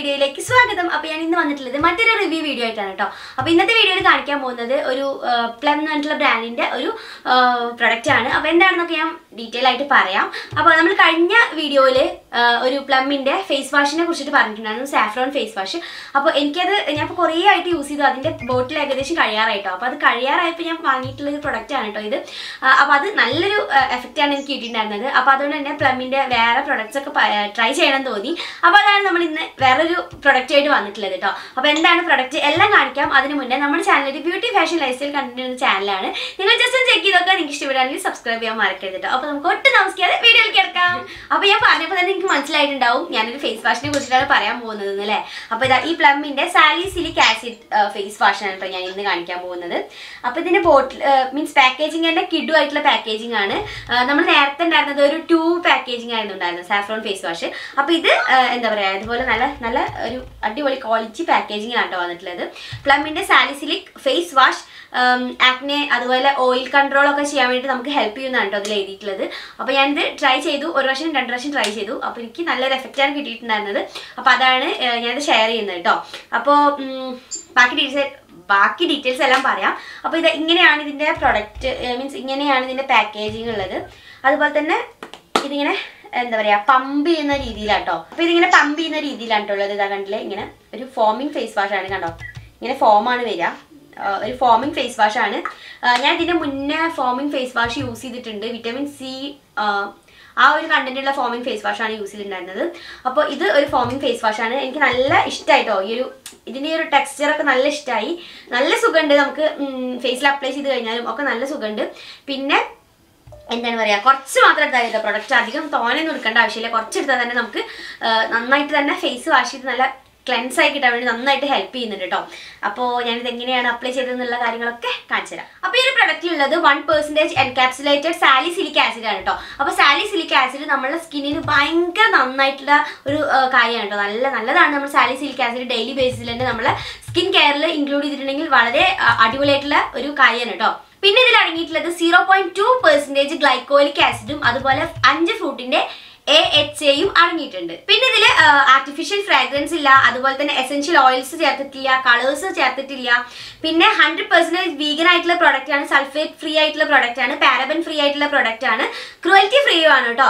വീഡിയോയിലേക്ക് സ്വാഗതം അപ്പോൾ ഞാൻ ഇന്ന് വന്നിട്ടുള്ളത് മറ്റൊരു റിവ്യൂ വീഡിയോ ആയിട്ടാണ് കേട്ടോ അപ്പോൾ ഇന്നത്തെ വീഡിയോയിൽ കാണിക്കാൻ പോകുന്നത് ഒരു പ്ലം എന്ന് പറഞ്ഞിട്ടുള്ള ബ്രാൻഡിന്റെ ഒരു പ്രൊഡക്റ്റ് ആണ് അപ്പോൾ എന്താണെന്നൊക്കെ ഞാൻ ഡീറ്റെയിൽ ആയിട്ട് പറയാം അപ്പോൾ നമ്മൾ കഴിഞ്ഞ വീഡിയോയിൽ ഒരു പ്ലമ്മിന്റെ ഫേസ് വാഷിനെ കുറിച്ചിട്ട് പറഞ്ഞിട്ടുണ്ടായിരുന്നു സാഫ്രോൺ ഫേസ് വാഷ് അപ്പോൾ എനിക്കത് ഞാൻ ഇപ്പോൾ കുറേ ആയിട്ട് യൂസ് ചെയ്തു അതിന്റെ ബോട്ടിൽ ഏകദേശം കഴിയാറായിട്ടോ അപ്പോൾ അത് കഴിയാറായപ്പോൾ ഞാൻ വാങ്ങിയിട്ടുള്ള ഒരു പ്രൊഡക്റ്റ് ആണ് കേട്ടോ ഇത് അപ്പോൾ അത് നല്ലൊരു എഫക്റ്റ് ആണ് എനിക്ക് കിട്ടിയിട്ടുണ്ടായിരുന്നത് അപ്പോൾ അതുകൊണ്ട് തന്നെ പ്ലമ്മിന്റെ വേറെ പ്രൊഡക്ട്സ് ഒക്കെ ട്രൈ ചെയ്യണം തോന്നി അപ്പോൾ അതാണ് നമ്മൾ ഇന്ന് വേറൊരു പ്രൊഡക്റ്റ് ആയിട്ട് വന്നിട്ടുള്ളത് കേട്ടോ അപ്പോൾ എന്താണ് പ്രൊഡക്റ്റ് എല്ലാം കാണിക്കാം അതിന് മുന്നേ നമ്മുടെ ചാനൽ ഒരു ബ്യൂട്ടി ഫാഷൻ ലൈഫ് സ്റ്റൈൽ കണ്ടിട്ടുള്ള ചാനലാണ് നിങ്ങൾ ജസ്റ്റ് ഒന്ന് ചെക്ക് ചെയ്തൊക്കെ നിങ്ങൾക്ക് ഇഷ്ടപ്പെടുകയാണെങ്കിൽ സബ്സ്ക്രൈബ് ചെയ്യാൻ മറക്കരുത് കേട്ടോ അപ്പോൾ നമുക്ക് ഒട്ടും താമസിക്കാതെ വീഡിയോയിൽ കിടക്കാം അപ്പോൾ ഞാൻ പറഞ്ഞപ്പോൾ തന്നെ നിങ്ങൾക്ക് മനസ്സിലായിട്ടുണ്ടാവും ഞാനൊരു ഫേസ് വാഷിനെ കുറിച്ചിട്ടാണ് പറയാൻ പോകുന്നത് അല്ലേ അപ്പോൾ ഇതാ ഈ പ്ലമ്മിന്റെ സാലിസിലിക് ആസിഡ് ഫേസ് വാഷാണ് കേട്ടോ ഞാൻ ഇന്ന് കാണിക്കാൻ പോകുന്നത് അപ്പോൾ ഇതിന്റെ ബോട്ടിൽ മീൻസ് പാക്കേജിങ് തന്നെ കിഡു ആയിട്ടുള്ള പാക്കേജിംഗ് ആണ് നമ്മൾ നേരത്തെ ഉണ്ടായിരുന്നത് ഒരു ടൂ പാക്കേജിംഗ് ആയിരുന്നു ഉണ്ടായിരുന്നത് സാഫ്രോൺ ഫേസ് വാഷ് അപ്പോൾ ഇത് ആ, എന്താ പറയുക ഇതുപോലെ നല്ല നല്ല ഒരു അടിപൊളി ക്വാളിറ്റി പാക്കേജിംഗ് ആണ് കേട്ടോ വന്നിട്ടുള്ളത് പ്ലമ്മിന്റെ സാലിസിലിക് ഫേസ് വാഷ് ആക്നെ അതുപോലെ ഓയിൽ കൺട്രോൾ ഒക്കെ ചെയ്യാൻ വേണ്ടി നമുക്ക് ഹെൽപ്പ് ചെയ്യുന്നതാണ് കേട്ടോ അതിൽ എഴുതിയിട്ടുള്ളത് അപ്പോൾ ഞാനിത് ട്രൈ ചെയ്തു ഒരു പ്രാവശ്യം രണ്ട് പ്രാവശ്യം ട്രൈ ചെയ്തു അപ്പോൾ എനിക്ക് നല്ലൊരു എഫക്റ്റാണ് കിട്ടിയിട്ടുണ്ടായിരുന്നത് അപ്പോൾ അതാണ് ആ, ഞാനിത് ഷെയർ ചെയ്യുന്നത് കേട്ടോ അപ്പോൾ ഉം, ബാക്കി ഡീറ്റെയിൽസ് ബാക്കി ഡീറ്റെയിൽസ് എല്ലാം പറയാം അപ്പോൾ ഇത് ഇങ്ങനെയാണ് ഇതിൻ്റെ പ്രൊഡക്റ്റ് മീൻസ് ഇങ്ങനെയാണ് ഇതിൻ്റെ പാക്കേജിങ് ഉള്ളത് അതുപോലെ തന്നെ ഇതിങ്ങനെ എന്താ പറയുക പമ്പ് ചെയ്യുന്ന രീതിയിലാട്ടോ അപ്പോൾ ഇതിങ്ങനെ പമ്പ് ചെയ്യുന്ന രീതിയിലാണ് കേട്ടോ ഉള്ളത് ഇതാ കണ്ടില്ലേ ഇങ്ങനെ ഒരു ഫോമിങ് ഫേസ് വാഷ് ആണ് കണ്ടോ ഇങ്ങനെ ഫോമാണ് വരിക ആ, ഒരു ഫോമിങ് ഫേസ് വാഷ് ആണ് ആ, ഞാൻ ഇതിന്റെ മുന്നേ ഫോമിങ് ഫേസ് വാഷ് യൂസ് ചെയ്തിട്ടുണ്ട് വിറ്റമിൻ സി ആ ഒരു കണ്ടന്റുള്ള ഫോമിങ് ഫേസ് വാഷ് ആണ് യൂസ് ചെയ്തിട്ടുണ്ടായിരുന്നത് അപ്പോൾ ഇത് ഒരു ഫോമിങ് ഫേസ് വാഷ് ആണ് എനിക്ക് നല്ല ഇഷ്ടമായിട്ടോ ഈ ഒരു ഇതിന്റെ ഈ ഒരു ടെക്സ്ചർ ഒക്കെ നല്ല ഇഷ്ടമായി നല്ല സുഖമുണ്ട് നമുക്ക് ഫേസിൽ അപ്ലൈ ചെയ്ത് കഴിഞ്ഞാലും ഒക്കെ നല്ല സുഖമുണ്ട് പിന്നെ എന്താണ് പറയുക കുറച്ച് മാത്രം എടുത്താൽ മതി പ്രൊഡക്റ്റ് അധികം തോനെയൊന്നും എടുക്കേണ്ട ആവശ്യമില്ല കുറച്ച് എടുത്താൽ തന്നെ നമുക്ക് ആ, നന്നായിട്ട് തന്നെ ഫേസ് വാഷ് ചെയ്ത് നല്ല ക്ലെൻസ് ആയി കിട്ടാൻ വേണ്ടി നന്നായിട്ട് ഹെൽപ്പ് ചെയ്യുന്നുണ്ട് കേട്ടോ അപ്പോൾ ഞാനിത് എങ്ങനെയാണ് അപ്ലൈ ചെയ്തതെന്നുള്ള കാര്യങ്ങളൊക്കെ കാണിച്ചു തരാം അപ്പോൾ ഈ ഒരു പ്രൊഡക്റ്റിലുള്ളത് one percentage encapsulated salicylic acid ആണ് കേട്ടോ അപ്പോൾ സാലിസിലിക് ആസിഡ് നമ്മുടെ സ്കിന്നിന് ഭയങ്കര നന്നായിട്ടുള്ള ഒരു ആ, കാര്യമാണ് കേട്ടോ നല്ല നല്ലതാണ് നമ്മൾ സാലിസിലിക് ആസിഡ് ഡെയിലി ബേസിൽ തന്നെ നമ്മളെ സ്കിൻ കെയറിൽ ഇൻക്ലൂഡ് ചെയ്തിട്ടുണ്ടെങ്കിൽ വളരെ ആ, അടിപൊളിയായിട്ടുള്ള ഒരു കാര്യമാണ് കേട്ടോ പിന്നെ ഇതിൽ അടങ്ങിയിട്ടുള്ളത് zero point two percentage glycolic ആസിഡും അതുപോലെ അഞ്ച് ഫ്രൂട്ടിന്റെ എ എച്ച് എയും അടങ്ങിയിട്ടുണ്ട് പിന്നെ ഇതിൽ ആർട്ടിഫിഷ്യൽ ഫ്രാഗ്രൻസ് ഇല്ല അതുപോലെ തന്നെ എസെൻഷ്യൽ ഓയിൽസ് ചേർത്തിട്ടില്ല കളേഴ്സ് ചേർത്തിട്ടില്ല പിന്നെ ഹൺഡ്രഡ് പെർസെന്റേജ് വീഗൻ ആയിട്ടുള്ള പ്രോഡക്റ്റ് ആണ് സൾഫേറ്റ് ഫ്രീ ആയിട്ടുള്ള പ്രോഡക്റ്റ് ആണ് പാരബൻ ഫ്രീ ആയിട്ടുള്ള പ്രോഡക്റ്റ് ആണ് ക്രുവൽറ്റി ഫ്രീ ആണ് കേട്ടോ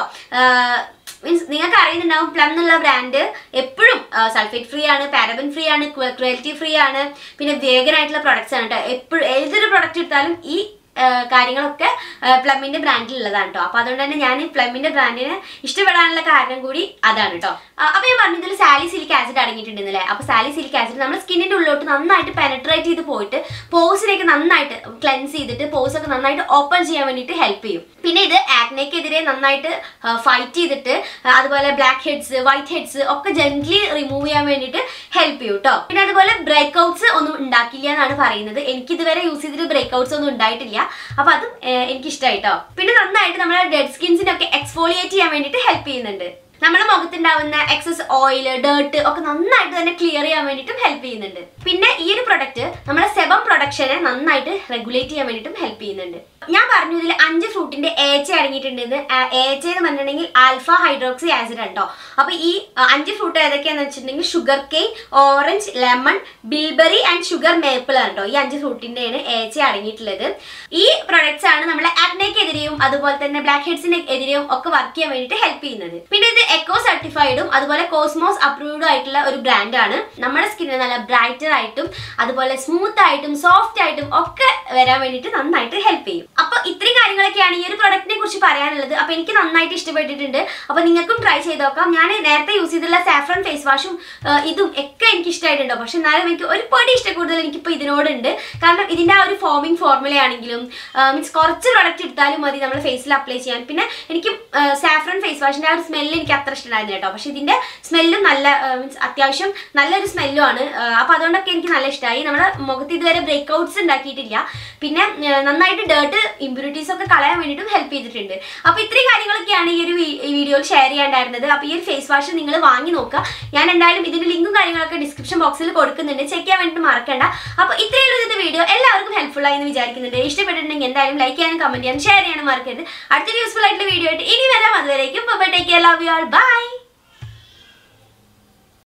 മീൻസ് നിങ്ങൾക്ക് അറിയുന്നുണ്ടാവും പ്ലം എന്നുള്ള ബ്രാൻഡ് എപ്പോഴും സൾഫേറ്റ് ഫ്രീ ആണ് പാരബൻ ഫ്രീ ആണ് ക്വാലിറ്റി ഫ്രീ ആണ് പിന്നെ വേഗൻ ആയിട്ടുള്ള പ്രൊഡക്ട്സ് ആണ് കേട്ടോ എപ്പോഴും ഏതൊരു പ്രൊഡക്റ്റ് എടുത്താലും ഈ ആ, കാര്യങ്ങളൊക്കെ പ്ലമ്മിന്റെ ബ്രാൻഡിലുള്ളതാണ് കേട്ടോ അപ്പൊ അതുകൊണ്ട് തന്നെ ഞാൻ പ്ലമ്മിന്റെ ബ്രാൻഡിനെ ഇഷ്ടപ്പെടാനുള്ള കാരണം കൂടി അതാണ് കേട്ടോ അപ്പൊ ഞാൻ പറഞ്ഞു ഇതിൽ സാലിസിലിക് ആസിഡ് അടങ്ങിയിട്ടുണ്ടെന്നല്ലേ അപ്പൊ സാലിസിലിക് ആസിഡ് നമ്മുടെ സ്കിന്നിന്റെ ഉള്ളിലോട്ട് നന്നായിട്ട് പെനട്രേറ്റ് ചെയ്ത് പോയിട്ട് പോസിനെയൊക്കെ നന്നായിട്ട് ക്ലെൻസ് ചെയ്തിട്ട് പോസ് ഒക്കെ നന്നായിട്ട് ഓപ്പൺ ചെയ്യാൻ വേണ്ടിയിട്ട് ഹെൽപ്പ് ചെയ്യും പിന്നെ ഇത് ആക്നെക്കെതിരെ നന്നായിട്ട് ഫൈറ്റ് ചെയ്തിട്ട് ആ, അതുപോലെ ബ്ലാക്ക് ഹെഡ്സ് വൈറ്റ് ഹെഡ്സ് ഒക്കെ ജെന്റ്ലി റിമൂവ് ചെയ്യാൻ വേണ്ടിയിട്ട് ഹെൽപ്പ് ചെയ്യും കേട്ടോ പിന്നെ അതുപോലെ ബ്രേക്ക് ഔട്ട്സ് ഒന്നും ഉണ്ടാക്കില്ല എന്നാണ് പറയുന്നത് എനിക്ക് ഇതുവരെ യൂസ് ചെയ്തിട്ട് ബ്രേക്ക് ഔട്ട്സ് ഒന്നും ഉണ്ടായിട്ടില്ല അപ്പൊ അതും ഏർ, എനിക്ക് ഇഷ്ടമായിട്ടോ പിന്നെ നന്നായിട്ട് നമ്മുടെ ഡെഡ് സ്കിൻസിനൊക്കെ എക്സ്ഫോളിയേറ്റ് ചെയ്യാൻ വേണ്ടിയിട്ട് ഹെൽപ്പ് ചെയ്യുന്നുണ്ട് നമ്മുടെ മുഖത്തുണ്ടാവുന്ന എക്സസ് ഓയിൽ ഡേർട്ട് ഒക്കെ നന്നായിട്ട് തന്നെ ക്ലിയർ ചെയ്യാൻ വേണ്ടിയിട്ടും ഹെൽപ്പ് ചെയ്യുന്നുണ്ട് പിന്നെ ഈ ഒരു പ്രൊഡക്റ്റ് നമ്മുടെ സെബം പ്രൊഡക്ഷനെ നന്നായിട്ട് റെഗുലേറ്റ് ചെയ്യാൻ വേണ്ടിയിട്ടും ഹെൽപ്പ് ചെയ്യുന്നുണ്ട് ഞാൻ പറഞ്ഞു ഇതിൽ അഞ്ച് ഫ്രൂട്ടിന്റെ ഏച്ച അടങ്ങിയിട്ടുണ്ടെന്ന് ഏച്ച എന്ന് പറഞ്ഞിട്ടുണ്ടെങ്കിൽ ആൽഫ ഹൈഡ്രോക്സി ആസിഡ് ഉണ്ടോ അപ്പൊ ഈ ആ, അഞ്ച് ഫ്രൂട്ട് ഏതൊക്കെയാന്ന് വെച്ചിട്ടുണ്ടെങ്കിൽ sugarcane orange lemon bilberry and sugar maple ആണ് കേട്ടോ ഈ അഞ്ച് ഫ്രൂട്ടിന്റെയാണ് ഏച്ച അടങ്ങിയിട്ടുള്ളത് ഈ പ്രൊഡക്ട്സ് ആണ് നമ്മളെ ആക്നെക്കെതിരെയും അതുപോലെ തന്നെ ബ്ലാക്ക് ഹെഡ്സിന് എതിരെയും ഒക്കെ വർക്ക് ചെയ്യാൻ വേണ്ടിയിട്ട് ഹെൽപ്പ് ചെയ്യുന്നത് പിന്നെ ഇത് എക്കോ സർട്ടിഫൈഡും അതുപോലെ കോസ്മോസ് അപ്രൂവ്ഡ് ആയിട്ടുള്ള ഒരു ബ്രാൻഡാണ് നമ്മുടെ സ്കിന്നിന് നല്ല ബ്രൈറ്റർ ആയിട്ടും അതുപോലെ സ്മൂത്ത് ആയിട്ടും സോഫ്റ്റ് ആയിട്ടും ഒക്കെ വരാൻ വേണ്ടിയിട്ട് നന്നായിട്ട് ഹെൽപ്പ് ചെയ്യും അപ്പൊ ഇത്രയും കാര്യങ്ങളൊക്കെയാണ് ഈ ഒരു പ്രൊഡക്റ്റിനെ കുറിച്ച് പറയാനുള്ളത് അപ്പൊ എനിക്ക് നന്നായിട്ട് ഇഷ്ടപ്പെട്ടിട്ടുണ്ട് അപ്പൊ നിങ്ങൾക്കും ട്രൈ ചെയ്ത് നോക്കാം ഞാൻ നേരത്തെ യൂസ് ചെയ്തിട്ടുള്ള സാഫ്രൺ ഫേസ് വാഷും ഇതും ഒക്കെ എനിക്ക് ഇഷ്ടമായിട്ടുണ്ടോ പക്ഷെ എന്നാലും എനിക്ക് ഒരു പൊടി ഇഷ്ടം കൂടുതൽ എനിക്കിപ്പോൾ ഇതിനോടുണ്ട് കാരണം ഇതിന്റെ ആ ഒരു ഫോമിംഗ് ഫോർമുല ആണെങ്കിലും മീൻസ് കുറച്ച് പ്രൊഡക്റ്റ് എടുത്താലും മതി നമ്മൾ ഫേസിൽ അപ്ലൈ ചെയ്യാൻ പിന്നെ എനിക്ക് സാഫ്രൺ ഫേസ് വാഷിന്റെ ആ ഒരു സ്മെല്ല് എനിക്ക് അത്ര ഇഷ്ടമായിരുന്നു കേട്ടോ പക്ഷെ ഇതിന്റെ സ്മെല്ലും നല്ല മീൻസ് അത്യാവശ്യം നല്ലൊരു സ്മെല്ലും ആണ് അപ്പൊ അതുകൊണ്ടൊക്കെ എനിക്ക് നല്ല ഇഷ്ടമായി നമ്മുടെ മുഖത്ത് ഇതുവരെ ബ്രേക്ക് ഔട്ട്സ് ഉണ്ടാക്കിയിട്ടില്ല പിന്നെ ആ, നന്നായിട്ട് ഡേർട്ട് ഇമ്പ്യൂരിറ്റീസ് ഒക്കെ കളയാൻ വേണ്ടിയിട്ടും ഹെൽപ്പ് ചെയ്തിട്ടുണ്ട് അപ്പൊ ഇത്രയും കാര്യങ്ങളൊക്കെയാണ് ഈ ഒരു വീഡിയോയിൽ ഷെയർ ചെയ്യാണ്ടായിരുന്നത് അപ്പൊ ഈ ഒരു ഫേസ് വാഷ് നിങ്ങൾ വാങ്ങി നോക്കുക ഞാൻ എന്തായാലും ഇതിന്റെ ലിങ്കും കാര്യങ്ങളൊക്കെ ഡിസ്ക്രിപ്ഷൻ ബോക്സിൽ കൊടുക്കുന്നുണ്ട് ചെക്ക് ചെയ്യാൻ വേണ്ടിയിട്ട് മറക്കണ്ട അപ്പൊ ഇത്രയുള്ള ഇന്നത്തെ വീഡിയോ എല്ലാവർക്കും ഹെൽപ്ഫുൾ ആയി എന്ന് വിചാരിക്കുന്നുണ്ട് ഇഷ്ടപ്പെട്ടിട്ടുണ്ടെങ്കിൽ എന്തായാലും ലൈക്ക് ചെയ്യാനും കമന്റ് ചെയ്യാനും ഷെയർ ചെയ്യാനും മറക്കരുത് അടുത്തൊരു യൂസ്ഫുൾ ആയിട്ടുള്ള വീഡിയോ ആയിട്ട് ഇനി വരാം അതുവരേക്കും bye take care love you all by